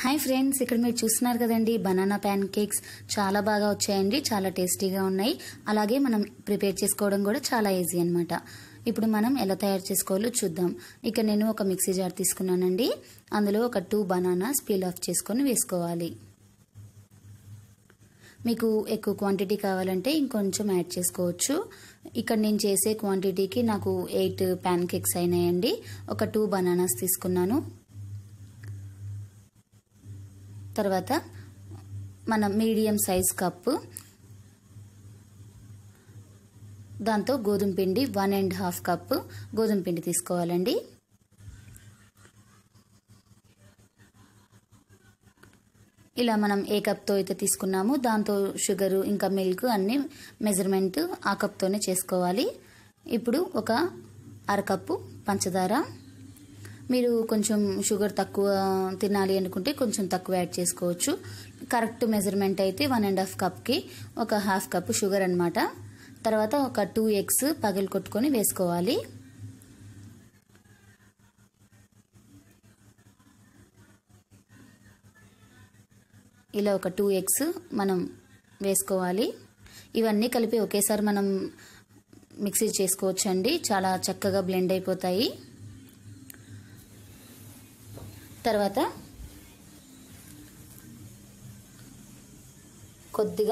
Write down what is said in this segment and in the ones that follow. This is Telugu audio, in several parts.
హాయ్ ఫ్రెండ్స్ ఇక్కడ మీరు చూస్తున్నారు కదండి బనానా ప్యాన్ కేక్స్ చాలా బాగా వచ్చాయండి చాలా టేస్టీగా ఉన్నాయి అలాగే మనం ప్రిపేర్ చేసుకోవడం కూడా చాలా ఈజీ అన్నమాట ఇప్పుడు మనం ఎలా తయారు చేసుకోవాలో చూద్దాం ఇక్కడ నేను ఒక మిక్సీ జార్ తీసుకున్నానండి అందులో ఒక టూ బనానాస్ పీల్ ఆఫ్ చేసుకొని వేసుకోవాలి మీకు ఎక్కువ క్వాంటిటీ కావాలంటే ఇంకొంచెం యాడ్ చేసుకోవచ్చు ఇక్కడ నేను చేసే క్వాంటిటీకి నాకు ఎయిట్ ప్యాన్ కేక్స్ అయినాయండి ఒక టూ బనానాస్ తీసుకున్నాను తర్వాత మన మీడియం సైజ్ కప్పు దాంతో గోధుమ పిండి వన్ అండ్ హాఫ్ కప్పు గోధుమ పిండి తీసుకోవాలండి ఇలా మనం ఏ కప్తో అయితే తీసుకున్నామో దాంతో షుగరు ఇంకా మిల్క్ అన్ని మెజర్మెంట్ ఆ కప్తోనే చేసుకోవాలి ఇప్పుడు ఒక అరకప్పు పంచదార మీరు కొంచెం షుగర్ తక్కువ తినాలి అనుకుంటే కొంచెం తక్కువ యాడ్ చేసుకోవచ్చు కరెక్ట్ మెజర్మెంట్ అయితే వన్ అండ్ హాఫ్ కప్కి ఒక హాఫ్ కప్ షుగర్ అనమాట తర్వాత ఒక టూ ఎగ్స్ పగలు కొట్టుకొని వేసుకోవాలి ఇలా ఒక టూ ఎగ్స్ మనం వేసుకోవాలి ఇవన్నీ కలిపి ఒకేసారి మనం మిక్సీ చేసుకోవచ్చండి చాలా చక్కగా బ్లెండ్ అయిపోతాయి తర్వాత కొద్దిగా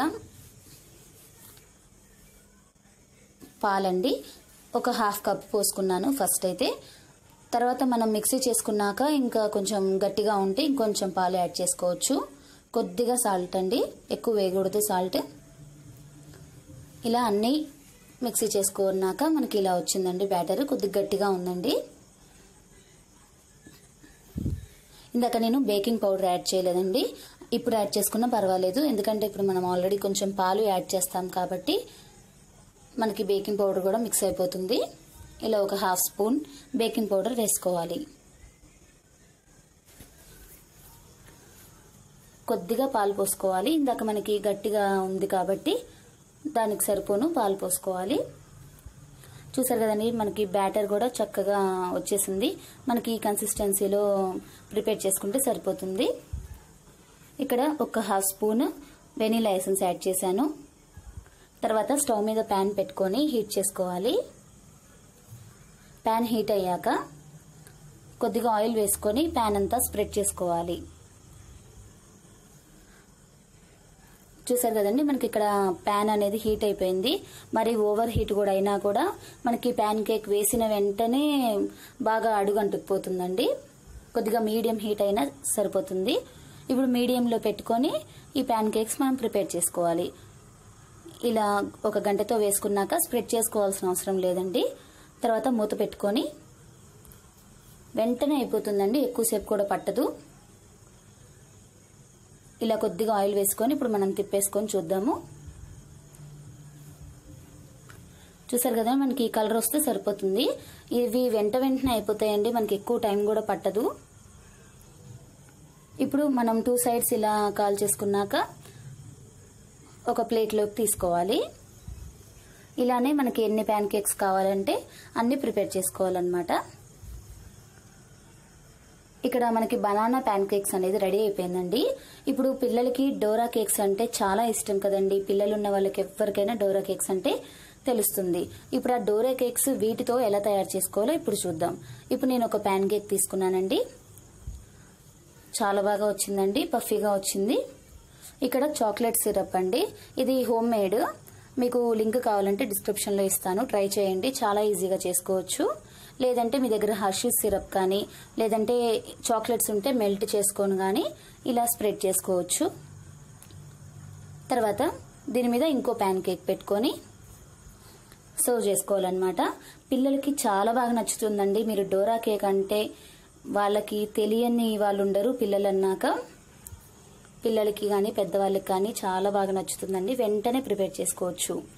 పాలండి ఒక హాఫ్ కప్ పోసుకున్నాను ఫస్ట్ అయితే తర్వాత మనం మిక్సీ చేసుకున్నాక ఇంకా కొంచెం గట్టిగా ఉంటే ఇంకొంచెం పాలు యాడ్ చేసుకోవచ్చు కొద్దిగా సాల్ట్ అండి ఎక్కువ వేయకూడదు సాల్ట్ ఇలా అన్నీ మిక్సీ చేసుకున్నాక మనకి ఇలా వచ్చిందండి బ్యాటర్ కొద్దిగా గట్టిగా ఉందండి ఇందాక నేను బేకింగ్ పౌడర్ యాడ్ చేయలేదండి ఇప్పుడు యాడ్ చేసుకున్నా పర్వాలేదు ఎందుకంటే ఇప్పుడు మనం ఆల్రెడీ కొంచెం పాలు యాడ్ చేస్తాం కాబట్టి మనకి బేకింగ్ పౌడర్ కూడా మిక్స్ అయిపోతుంది ఇలా ఒక హాఫ్ స్పూన్ బేకింగ్ పౌడర్ వేసుకోవాలి కొద్దిగా పాలు పోసుకోవాలి ఇందాక మనకి గట్టిగా ఉంది కాబట్టి దానికి సరిపోను పాలు పోసుకోవాలి చూసారు కదండి మనకి బ్యాటర్ కూడా చక్కగా వచ్చేసింది మనకి ఈ కన్సిస్టెన్సీలో ప్రిపేర్ చేసుకుంటే సరిపోతుంది ఇక్కడ ఒక half spoon vanilla essence add చేశాను తర్వాత స్టవ్ మీద ప్యాన్ పెట్టుకొని హీట్ చేసుకోవాలి ప్యాన్ హీట్ అయ్యాక కొద్దిగా ఆయిల్ వేసుకొని ప్యాన్ అంతా స్ప్రెడ్ చేసుకోవాలి చూసారు కదండి మనకి ఇక్కడ ప్యాన్ అనేది హీట్ అయిపోయింది మరి ఓవర్ హీట్ కూడా అయినా కూడా మనకి ప్యాన్ కేక్ వేసిన వెంటనే బాగా అడుగు అంటుకుపోతుందండి కొద్దిగా మీడియం హీట్ అయినా సరిపోతుంది ఇప్పుడు మీడియంలో పెట్టుకొని ఈ ప్యాన్ కేక్స్ మనం ప్రిపేర్ చేసుకోవాలి ఇలా ఒక గంటతో వేసుకున్నాక స్ప్రెడ్ చేసుకోవాల్సిన అవసరం లేదండి తర్వాత మూత పెట్టుకొని వెంటనే అయిపోతుందండి ఎక్కువసేపు కూడా పట్టదు ఇలా కొద్దిగా ఆయిల్ వేసుకొని ఇప్పుడు మనం తిప్పేసుకొని చూద్దాము చూసారు కదా మనకి ఈ కలర్ వస్తే సరిపోతుంది ఇవి వెంట వెంటనే అయిపోతాయండి మనకి ఎక్కువ టైం కూడా పట్టదు ఇప్పుడు మనం టూ సైడ్స్ ఇలా కాల్ చేసుకున్నాక ఒక ప్లేట్లోకి తీసుకోవాలి ఇలానే మనకి ఎన్ని ప్యాన్ కేక్స్ కావాలంటే అన్ని ప్రిపేర్ చేసుకోవాలన్నమాట ఇక్కడ మనకి బనానా ప్యాన్ కేక్స్ అనేది రెడీ అయిపోయిందండి ఇప్పుడు పిల్లలకి డోరా కేక్స్ అంటే చాలా ఇష్టం కదండి పిల్లలు ఉన్న వాళ్ళకి ఎవరికైనా డోరా కేక్స్ అంటే తెలుస్తుంది ఇప్పుడు ఆ డోరా కేక్స్ వీటితో ఎలా తయారు చేసుకోవాలో ఇప్పుడు చూద్దాం ఇప్పుడు నేను ఒక ప్యాన్ కేక్ తీసుకున్నానండి చాలా బాగా వచ్చిందండి పఫీగా వచ్చింది ఇక్కడ చాక్లెట్ సిరప్ అండి ఇది హోమ్ మేడ్ మీకు లింక్ కావాలంటే డిస్క్రిప్షన్లో ఇస్తాను ట్రై చేయండి చాలా ఈజీగా చేసుకోవచ్చు లేదంటే మీ దగ్గర హర్షీస్ సిరప్ కానీ లేదంటే చాక్లెట్స్ ఉంటే మెల్ట్ చేసుకొని కానీ ఇలా స్ప్రెడ్ చేసుకోవచ్చు తర్వాత దీని మీద ఇంకో ప్యాన్ కేక్ పెట్టుకొని సర్వ్ చేసుకోవాలన్నమాట పిల్లలకి చాలా బాగా నచ్చుతుందండి మీరు డోరా కేక్ అంటే వాళ్ళకి తెలియని వాళ్ళు ఉండరు పిల్లలు అన్నాక పిల్లలకి కానీ పెద్దవాళ్ళకి కానీ చాలా బాగా నచ్చుతుందండి వెంటనే ప్రిపేర్ చేసుకోవచ్చు